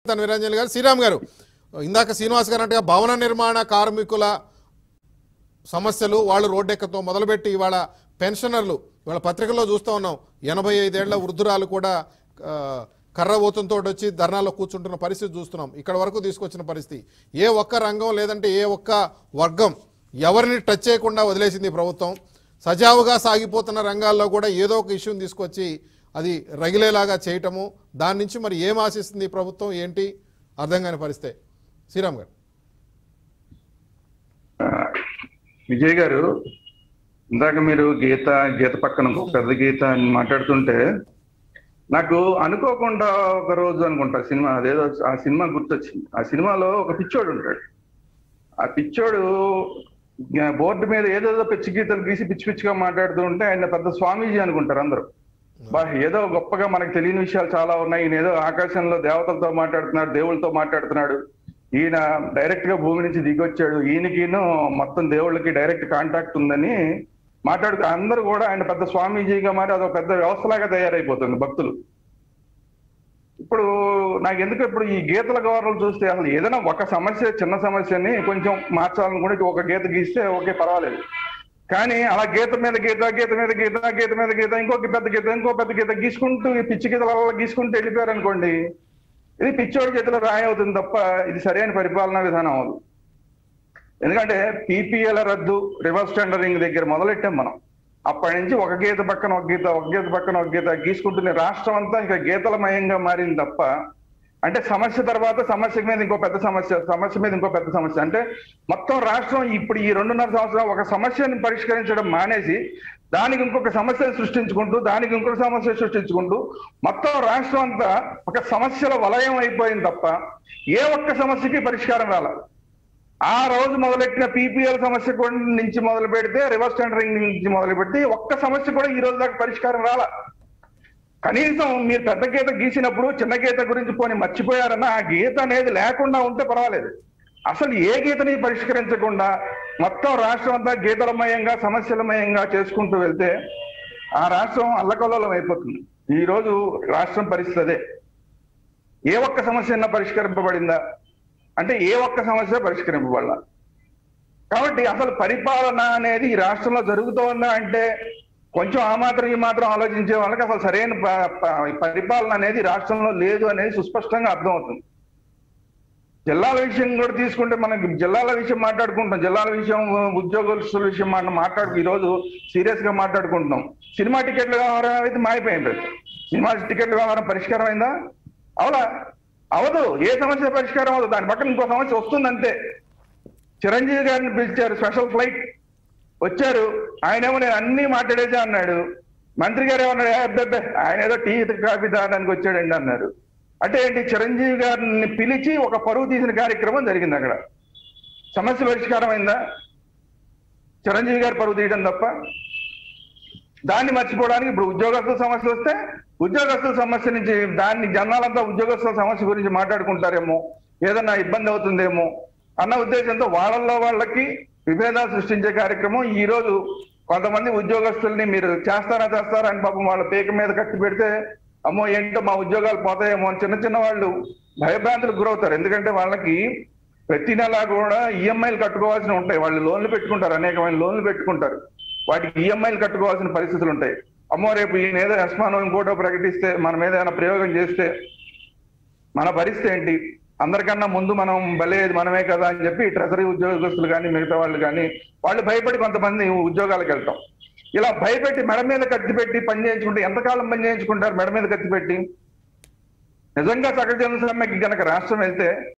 తన నిరంజన్ గారు శ్రీరామ్ గారు ఇందాక శ్రీనివాస్ గారు అంటే భవన నిర్మాణ కార్మికుల సమస్యలు వాళ్ళు రోడ్డెక్కతో మొదలుపెట్టి ఇవాళ పెన్షనర్లు ఇవాళ పత్రికల్లో చూస్తూ ఉన్నాం ఎనభై ఐదేళ్ల వృద్ధురాలు కూడా ఆ, కర్ర ఊతంతో వచ్చి ధర్నాలో కూర్చుంటున్న పరిస్థితి చూస్తున్నాం ఇక్కడ వరకు తీసుకొచ్చిన పరిస్థితి ఏ ఒక్క రంగం లేదంటే ఏ ఒక్క వర్గం ఎవరిని టచ్ చేయకుండా వదిలేసింది ఈ ప్రభుత్వం సజావుగా సాగిపోతున్న రంగాల్లో కూడా ఏదో ఒక ఇష్యూని తీసుకొచ్చి అది రగిలేలాగా చేయటము దాని నుంచి మరి ఏం ఆశిస్తుంది ఈ ప్రభుత్వం ఏంటి అర్థం కాని పరిస్థితే శ్రీరామ్ గారు విజయ్ గారు ఇందాక మీరు గీత గీత పక్కన ఇంకో పెద్ద గీత అని మాట్లాడుతుంటే నాకు అనుకోకుండా ఒక రోజు అనుకుంటా సినిమా అదేదో ఆ సినిమా గుర్తొచ్చింది ఆ సినిమాలో ఒక పిచ్చోడు ఉంటాడు ఆ పిచ్చోడు జ్ఞ- బోర్డు మీద ఏదేదో పిచ్చి గీతలు గీసి పిచ్చి పిచ్చిగా మాట్లాడుతూ ఉంటే ఆయన పెద్ద స్వామీజీ అనుకుంటారు అందరూ బా ఏదో గొప్పగా మనకు తెలియని విషయాలు చాలా ఉన్నాయి ఈయన ఏదో ఆకాశంలో దేవతలతో మాట్లాడుతున్నాడు దేవుళ్ళతో మాట్లాడుతున్నాడు ఈయన డైరెక్ట్ గా భూమి నుంచి దిగొచ్చాడు ఈయనకిను మొత్తం దేవుళ్ళకి డైరెక్ట్ కాంటాక్ట్ ఉందని మాట్లాడుతూ అందరూ కూడా ఆయన పెద్ద స్వామీజీగా మారి అదొక పెద్ద వ్యవస్థలాగా తయారైపోతుంది భక్తులు ఇప్పుడు నాకు ఎందుకు ఇప్పుడు ఈ గీతల గవర్నలు చూస్తే అసలు ఏదైనా ఒక సమస్య చిన్న సమస్యని కొంచెం మార్చాలనుకుంటే ఒక గీత గీస్తే ఓకే పర్వాలేదు కానీ అలా గీత మీద గీత గీత మీద గీత గీత మీద గీత ఇంకొక పెద్ద గీత ఇంకో పెద్ద గీత గీసుకుంటూ ఈ పిచ్చి గీతల వల్ల గీసుకుంటూ వెళ్ళిపోయారు అనుకోండి ఇది పిచ్చోడి చేతిలో రాయి అవుతుంది తప్ప ఇది సరైన పరిపాలనా విధానం అవదు ఎందుకంటే పీపీఎల్ రద్దు రివర్స్ టెండరింగ్ దగ్గర మొదలెట్టాం మనం అప్పటి నుంచి ఒక గీత పక్కన ఒక గీత ఒక గీత పక్కన ఒక గీత గీసుకుంటున్న రాష్ట్రం అంతా ఇంకా గీతలమయంగా మారింది తప్ప అంటే సమస్య తర్వాత సమస్య మీద ఇంకో పెద్ద సమస్య సమస్య మీద ఇంకో పెద్ద సమస్య అంటే మొత్తం రాష్ట్రం ఇప్పుడు ఈ రెండున్నర సంవత్సరాలు ఒక సమస్యని పరిష్కరించడం మానేసి దానికి ఇంకొక సమస్యను సృష్టించుకుంటూ దానికి ఇంకొక సమస్య సృష్టించుకుంటూ మొత్తం రాష్ట్రం అంతా ఒక సమస్యల వలయం అయిపోయింది తప్ప ఏ ఒక్క సమస్యకి పరిష్కారం రాల ఆ రోజు మొదలెట్టిన పీపీఎల్ సమస్య కూడా నుంచి మొదలు పెడితే రివర్స్ టెండరింగ్ నుంచి మొదలు పెడితే ఒక్క సమస్య కూడా ఈ రోజు దాకా పరిష్కారం రాల కనీసం మీరు పెద్ద గీత గీసినప్పుడు చిన్న గీత గురించి పోని మర్చిపోయారన్న ఆ గీత అనేది లేకుండా ఉంటే పర్వాలేదు అసలు ఏ గీతని పరిష్కరించకుండా మొత్తం రాష్ట్రం అంతా గీతలమయంగా సమస్యలమయంగా చేసుకుంటూ వెళ్తే ఆ రాష్ట్రం అల్లకల్లోలం అయిపోతుంది ఈ రోజు రాష్ట్రం పరిస్థితి అదే ఏ ఒక్క సమస్య అయినా పరిష్కరింపబడిందా అంటే ఏ ఒక్క సమస్య పరిష్కరింపబడాల కాబట్టి అసలు పరిపాలన అనేది ఈ రాష్ట్రంలో జరుగుతోందా అంటే కొంచెం ఆ మాత్రం ఈ మాత్రం ఆలోచించే వాళ్ళకి అసలు సరైన ప- ప- పరిపాలన అనేది రాష్ట్రంలో లేదు అనేది సుస్పష్టంగా అర్థమవుతుంది జిల్లాల విషయం కూడా తీసుకుంటే మనకి జిల్లాల విషయం మాట్లాడుకుంటాం జిల్లాల విషయం ఉద్యోగస్తుల విషయం మనం మాట్లాడు ఈ రోజు సీరియస్ గా మాట్లాడుకుంటున్నాం సినిమా టికెట్ల వ్యవహారం అయితే మారిపోయింది సినిమా టికెట్ల వ్యవహారం పరిష్కారం అయిందా అవునా అవదు ఏ సమస్య పరిష్కారం అవదు దాని పక్కన ఇంకో సమస్య వస్తుందంతే చిరంజీవి గారిని పిలిచారు స్పెషల్ ఫ్లైట్ వచ్చారు ఆయనేమో నేను అన్ని మాట్లాడేసా అన్నాడు మంత్రి గారు ఏమన్నాడు "ఏ, అబ్బబ్బే, ఆయన ఏదో టీ కాఫీ తాగడానికి వచ్చాడండి అన్నారు అంటే ఏంటి చిరంజీవి గారిని పిలిచి ఒక పరువు తీసిన కార్యక్రమం జరిగింది అక్కడ సమస్య పరిష్కారం అయిందా చిరంజీవి గారు పరువు తీయడం తప్ప దాన్ని మర్చిపోవడానికి ఇప్పుడు ఉద్యోగస్తుల సమస్య వస్తే ఉద్యోగస్తుల సమస్య నుంచి దాన్ని జనాలంతా ఉద్యోగస్తుల సమస్య గురించి మాట్లాడుకుంటారేమో ఏదన్నా ఇబ్బంది అవుతుందేమో అన్న ఉద్దేశంతో వాళ్ళల్లో వాళ్ళకి విభేదాలు సృష్టించే కార్యక్రమం ఈ రోజు కొంతమంది ఉద్యోగస్తుల్ని మీరు చేస్తారా చేస్తారా అని పాపం వాళ్ళ పేక మీద కట్టి పెడితే అమ్మో ఏంటో మా ఉద్యోగాలు పోతాయేమో అని చిన్న చిన్న వాళ్ళు భయభ్రాంతులకు గురవుతారు ఎందుకంటే వాళ్ళకి ప్రతి నెల కూడా ఈఎంఐలు కట్టుకోవాల్సి ఉంటాయి వాళ్ళు లోన్లు పెట్టుకుంటారు అనేకమైన లోన్లు పెట్టుకుంటారు వాటికి ఈఎంఐలు కట్టుకోవాల్సిన పరిస్థితులు ఉంటాయి అమ్మో రేపు ఈయన ఏదో అస్మానం ఇంకోటో ప్రకటిస్తే మన మీద ఏదైనా ప్రయోగం చేస్తే మన పరిస్థితి ఏంటి అందరికన్నా ముందు మనం బలేది మనమే కదా అని చెప్పి ట్రెజరీ ఉద్యోగస్తులు కానీ మిగతా వాళ్ళు కానీ వాళ్ళు భయపడి కొంతమంది ఉద్యోగాలకు వెళ్తాం ఇలా భయపెట్టి మెడ మీద కత్తి పెట్టి పని చేయించుకుంటే ఎంతకాలం పని చేయించుకుంటారు మెడ మీద కత్తి పెట్టి నిజంగా సకల జన సమ్మెకి గనక రాష్ట్రం వెళ్తే